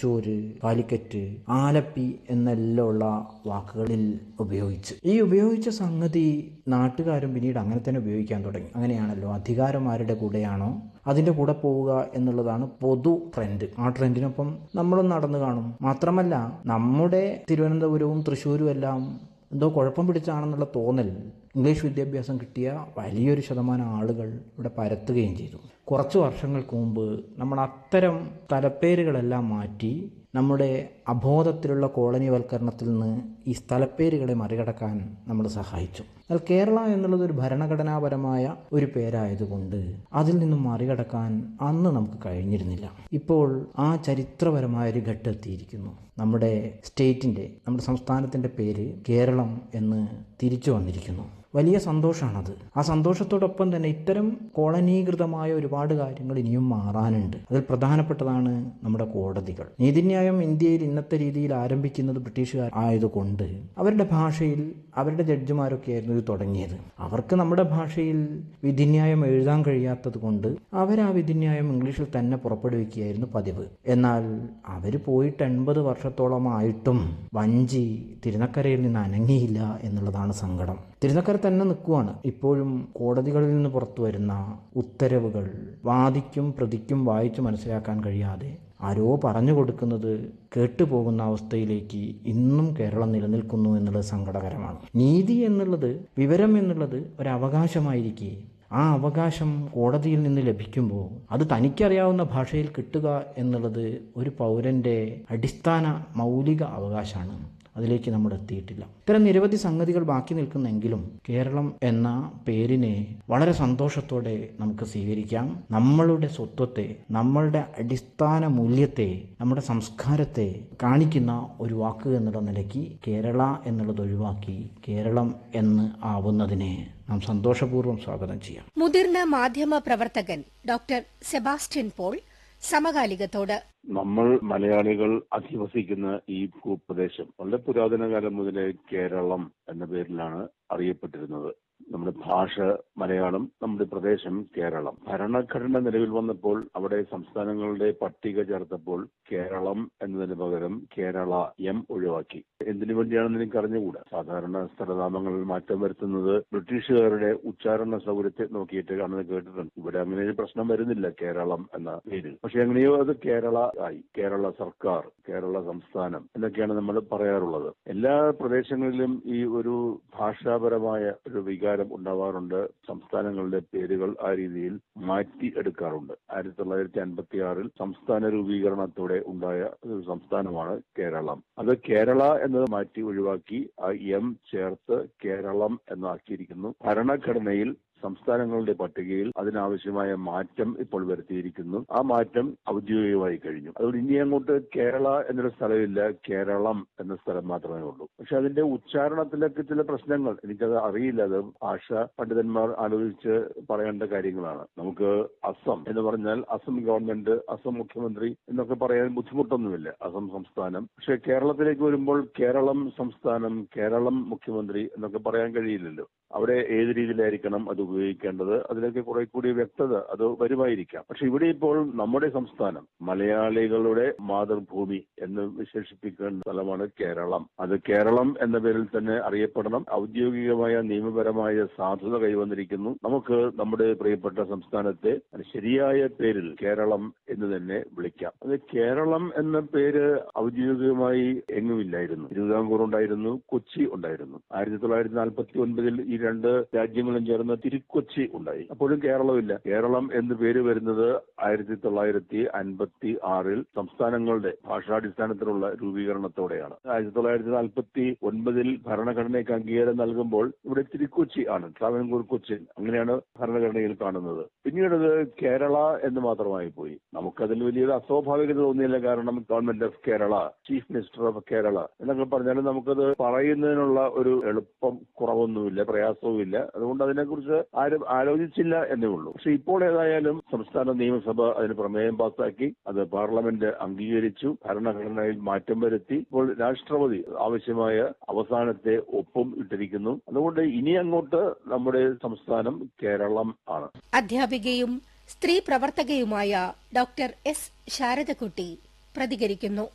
തലച്ചോറ് കാലിക്കറ്റ് ആലപ്പി എന്നെല്ലാം ഉള്ള വാക്കുകളിൽ ഉപയോഗിച്ച് ഈ ഉപയോഗിച്ച സംഗതി നാട്ടുകാരും പിന്നീട് അങ്ങനെ തന്നെ ഉപയോഗിക്കാൻ തുടങ്ങി അങ്ങനെയാണല്ലോ അധികാരം ആരുടെ കൂടെയാണോ അതിൻ്റെ കൂടെ പോവുക എന്നുള്ളതാണ് പൊതു ട്രെൻഡ് ആ ട്രെൻഡിനൊപ്പം നമ്മളും നടന്നു കാണും മാത്രമല്ല നമ്മുടെ തിരുവനന്തപുരവും തൃശ്ശൂരും എല്ലാം എന്തോ കുഴപ്പം പിടിച്ചാണെന്നുള്ള തോന്നൽ ഇംഗ്ലീഷ് വിദ്യാഭ്യാസം കിട്ടിയ വലിയൊരു ശതമാനം ആളുകൾ ഇവിടെ പരത്തുകയും ചെയ്തു കുറച്ച് വർഷങ്ങൾക്ക് മുമ്പ് നമ്മൾ അത്തരം തലപ്പേരുകളെല്ലാം മാറ്റി നമ്മുടെ അബോധത്തിലുള്ള കോളനിവൽക്കരണത്തിൽ നിന്ന് ഈ സ്ഥലപ്പേരുകളെ മറികടക്കാൻ നമ്മൾ സഹായിച്ചു എന്നാൽ കേരള എന്നുള്ളത് ഒരു ഭരണഘടനാപരമായ ഒരു പേരായതുകൊണ്ട് അതിൽ നിന്നും മറികടക്കാൻ അന്ന് നമുക്ക് കഴിഞ്ഞിരുന്നില്ല ഇപ്പോൾ ആ ചരിത്രപരമായ ഒരു ഘട്ടം എത്തിയിരിക്കുന്നു നമ്മുടെ സ്റ്റേറ്റിൻ്റെ നമ്മുടെ സംസ്ഥാനത്തിൻ്റെ പേര് കേരളം എന്ന് തിരിച്ചു വന്നിരിക്കുന്നു വലിയ സന്തോഷമാണത് ആ സന്തോഷത്തോടൊപ്പം തന്നെ ഇത്തരം കോളനീകൃതമായ ഒരുപാട് കാര്യങ്ങൾ ഇനിയും മാറാനുണ്ട് അതിൽ പ്രധാനപ്പെട്ടതാണ് നമ്മുടെ കോടതികൾ നീതിന്യായം ഇന്ത്യയിൽ ഇന്നത്തെ രീതിയിൽ ആരംഭിക്കുന്നത് ബ്രിട്ടീഷുകാർ ആയതുകൊണ്ട് അവരുടെ ഭാഷയിൽ അവരുടെ ജഡ്ജിമാരൊക്കെ ആയിരുന്നു ഇത് തുടങ്ങിയത് അവർക്ക് നമ്മുടെ ഭാഷയിൽ വിധിന്യായം എഴുതാൻ കഴിയാത്തത് കൊണ്ട് അവർ ആ വിധിന്യായം ഇംഗ്ലീഷിൽ തന്നെ പുറപ്പെടുവിക്കുകയായിരുന്നു പതിവ് എന്നാൽ അവർ പോയിട്ട് എൺപത് വർഷത്തോളമായിട്ടും വഞ്ചി തിരുനക്കരയിൽ നിന്ന് അനങ്ങിയില്ല എന്നുള്ളതാണ് സങ്കടം തിരുനക്കര തന്നെ നിൽക്കുവാണ് ഇപ്പോഴും കോടതികളിൽ നിന്ന് പുറത്തു വരുന്ന ഉത്തരവുകൾ വാദിക്കും പ്രതിക്കും വായിച്ചു മനസ്സിലാക്കാൻ കഴിയാതെ ആരോ പറഞ്ഞു കൊടുക്കുന്നത് കേട്ടുപോകുന്ന അവസ്ഥയിലേക്ക് ഇന്നും കേരളം നിലനിൽക്കുന്നു എന്നുള്ളത് സങ്കടകരമാണ് നീതി എന്നുള്ളത് വിവരം എന്നുള്ളത് ഒരു അവകാശമായിരിക്കെ ആ അവകാശം കോടതിയിൽ നിന്ന് ലഭിക്കുമ്പോൾ അത് തനിക്കറിയാവുന്ന ഭാഷയിൽ കിട്ടുക എന്നുള്ളത് ഒരു പൗരൻ്റെ അടിസ്ഥാന മൗലിക അവകാശമാണ് അതിലേക്ക് നമ്മൾ എത്തിയിട്ടില്ല ഇത്തരം നിരവധി സംഗതികൾ ബാക്കി നിൽക്കുന്നെങ്കിലും കേരളം എന്ന പേരിനെ വളരെ സന്തോഷത്തോടെ നമുക്ക് സ്വീകരിക്കാം നമ്മളുടെ സ്വത്വത്തെ നമ്മളുടെ അടിസ്ഥാന മൂല്യത്തെ നമ്മുടെ സംസ്കാരത്തെ കാണിക്കുന്ന ഒരു വാക്ക് എന്നുള്ള നിലയ്ക്ക് കേരള എന്നുള്ളത് ഒഴിവാക്കി കേരളം എന്ന് ആവുന്നതിനെ നാം സന്തോഷപൂർവ്വം സ്വാഗതം ചെയ്യാം മുതിർന്ന മാധ്യമ പ്രവർത്തകൻ ഡോക്ടർ സെബാസ്റ്റ്യൻ പോൾ സമകാലികത്തോട് നമ്മൾ മലയാളികൾ അധിവസിക്കുന്ന ഈ ഭൂപ്രദേശം വളരെ പുരാതന കാലം മുതലേ കേരളം എന്ന പേരിലാണ് അറിയപ്പെട്ടിരുന്നത് നമ്മുടെ ഭാഷ മലയാളം നമ്മുടെ പ്രദേശം കേരളം ഭരണഘടന നിലവിൽ വന്നപ്പോൾ അവിടെ സംസ്ഥാനങ്ങളുടെ പട്ടിക ചേർത്തപ്പോൾ കേരളം എന്നതിന് പകരം കേരള എം ഒഴിവാക്കി എന്തിനു വേണ്ടിയാണെന്ന് എനിക്ക് അറിഞ്ഞുകൂടാ സാധാരണ സ്ഥലനാമങ്ങളിൽ മാറ്റം വരുത്തുന്നത് ബ്രിട്ടീഷുകാരുടെ ഉച്ചാരണ സൗകര്യത്തെ നോക്കിയിട്ട് ആണെന്ന് കേട്ടിട്ടുണ്ട് ഇവിടെ അങ്ങനെ ഒരു പ്രശ്നം വരുന്നില്ല കേരളം എന്ന പേരിൽ പക്ഷെ എങ്ങനെയോ അത് കേരള ആയി കേരള സർക്കാർ കേരള സംസ്ഥാനം എന്നൊക്കെയാണ് നമ്മൾ പറയാറുള്ളത് എല്ലാ പ്രദേശങ്ങളിലും ഈ ഒരു ഭാഷാപരമായ ഒരു വികാരം ഉണ്ടാവാറുണ്ട് സംസ്ഥാനങ്ങളുടെ പേരുകൾ ആ രീതിയിൽ മാറ്റി എടുക്കാറുണ്ട് ആയിരത്തി തൊള്ളായിരത്തി അൻപത്തി ആറിൽ സംസ്ഥാന രൂപീകരണത്തോടെ ഉണ്ടായ ഒരു സംസ്ഥാനമാണ് കേരളം അത് കേരള എന്നത് മാറ്റി ഒഴിവാക്കി ആ എം ചേർത്ത് കേരളം എന്നാക്കിയിരിക്കുന്നു ഭരണഘടനയിൽ സംസ്ഥാനങ്ങളുടെ പട്ടികയിൽ അതിനാവശ്യമായ മാറ്റം ഇപ്പോൾ വരുത്തിയിരിക്കുന്നു ആ മാറ്റം ഔദ്യോഗികമായി കഴിഞ്ഞു അതുകൊണ്ട് ഇനി അങ്ങോട്ട് കേരള എന്നൊരു സ്ഥലമില്ല കേരളം എന്ന സ്ഥലം മാത്രമേ ഉള്ളൂ പക്ഷെ അതിന്റെ ഉച്ചാരണത്തിലൊക്കെ ചില പ്രശ്നങ്ങൾ എനിക്കത് അറിയില്ല അത് ഭാഷ പണ്ഡിതന്മാർ ആലോചിച്ച് പറയേണ്ട കാര്യങ്ങളാണ് നമുക്ക് അസം എന്ന് പറഞ്ഞാൽ അസം ഗവൺമെന്റ് അസം മുഖ്യമന്ത്രി എന്നൊക്കെ പറയാൻ ബുദ്ധിമുട്ടൊന്നുമില്ല അസം സംസ്ഥാനം പക്ഷെ കേരളത്തിലേക്ക് വരുമ്പോൾ കേരളം സംസ്ഥാനം കേരളം മുഖ്യമന്ത്രി എന്നൊക്കെ പറയാൻ കഴിയില്ലല്ലോ അവിടെ ഏത് രീതിയിലായിരിക്കണം അത് ഉപയോഗിക്കേണ്ടത് അതിലൊക്കെ കുറെ കൂടി വ്യക്തത അത് വരുമായിരിക്കാം പക്ഷെ ഇവിടെ ഇപ്പോൾ നമ്മുടെ സംസ്ഥാനം മലയാളികളുടെ മാതൃഭൂമി എന്ന് വിശേഷിപ്പിക്കുന്ന സ്ഥലമാണ് കേരളം അത് കേരളം എന്ന പേരിൽ തന്നെ അറിയപ്പെടണം ഔദ്യോഗികമായ നിയമപരമായ സാധുത കൈവന്നിരിക്കുന്നു നമുക്ക് നമ്മുടെ പ്രിയപ്പെട്ട സംസ്ഥാനത്തെ ശരിയായ പേരിൽ കേരളം എന്ന് തന്നെ വിളിക്കാം അത് കേരളം എന്ന പേര് ഔദ്യോഗികമായി എങ്ങുമില്ലായിരുന്നു തിരുവിതാംകൂർ ഉണ്ടായിരുന്നു കൊച്ചി ഉണ്ടായിരുന്നു ആയിരത്തി തൊള്ളായിരത്തി നാൽപ്പത്തി ഒൻപതിൽ ഈ രണ്ട് രാജ്യങ്ങളും ചേർന്ന് തിരുക്കൊച്ചി ഉണ്ടായി അപ്പോഴും കേരളമില്ല കേരളം എന്ന് പേര് വരുന്നത് ആയിരത്തി തൊള്ളായിരത്തി അൻപത്തി ആറിൽ സംസ്ഥാനങ്ങളുടെ ഭാഷാടിസ്ഥാനത്തിലുള്ള രൂപീകരണത്തോടെയാണ് ആയിരത്തി തൊള്ളായിരത്തി നാൽപ്പത്തി ഒൻപതിൽ ഭരണഘടനയ്ക്ക് അംഗീകാരം നൽകുമ്പോൾ ഇവിടെ തിരുക്കൊച്ചി ആണ് ട്രാവൻകൂർ കൊച്ചിൻ അങ്ങനെയാണ് ഭരണഘടനയിൽ കാണുന്നത് പിന്നീട് അത് കേരള എന്ന് മാത്രമായി പോയി നമുക്കതിൽ വലിയൊരു അസ്വാഭാവികത തോന്നിയില്ല കാരണം government of Kerala chief minister of Kerala എന്നൊക്കെ പറഞ്ഞാൽ നമുക്കത് പറയുന്നതിനുള്ള ഒരു എളുപ്പം കുറവൊന്നുമില്ല പ്രയാസവുമില്ല അതുകൊണ്ട് അതിനെക്കുറിച്ച് ആരും ആലോചിച്ചില്ല എന്നേ ഉള്ളൂ പക്ഷെ ഇപ്പോൾ ഏതായാലും സംസ്ഥാന നിയമസഭ അതിന് പ്രമേയം പാസാക്കി അത് പാർലമെന്റ് അംഗീകരിച്ചു ഭരണഘടനയിൽ മാറ്റം വരുത്തി ഇപ്പോൾ രാഷ്ട്രപതി ആവശ്യമായ അവസാനത്തെ ഒപ്പും ഇട്ടിരിക്കുന്നു അതുകൊണ്ട് ഇനി അങ്ങോട്ട് നമ്മുടെ സംസ്ഥാനം കേരളം ആണ് അധ്യാപികയും സ്ത്രീ പ്രവർത്തകയുമായ ഡോക്ടർ എസ് ശാരദകുട്ടി പ്രതികരിക്കുന്നു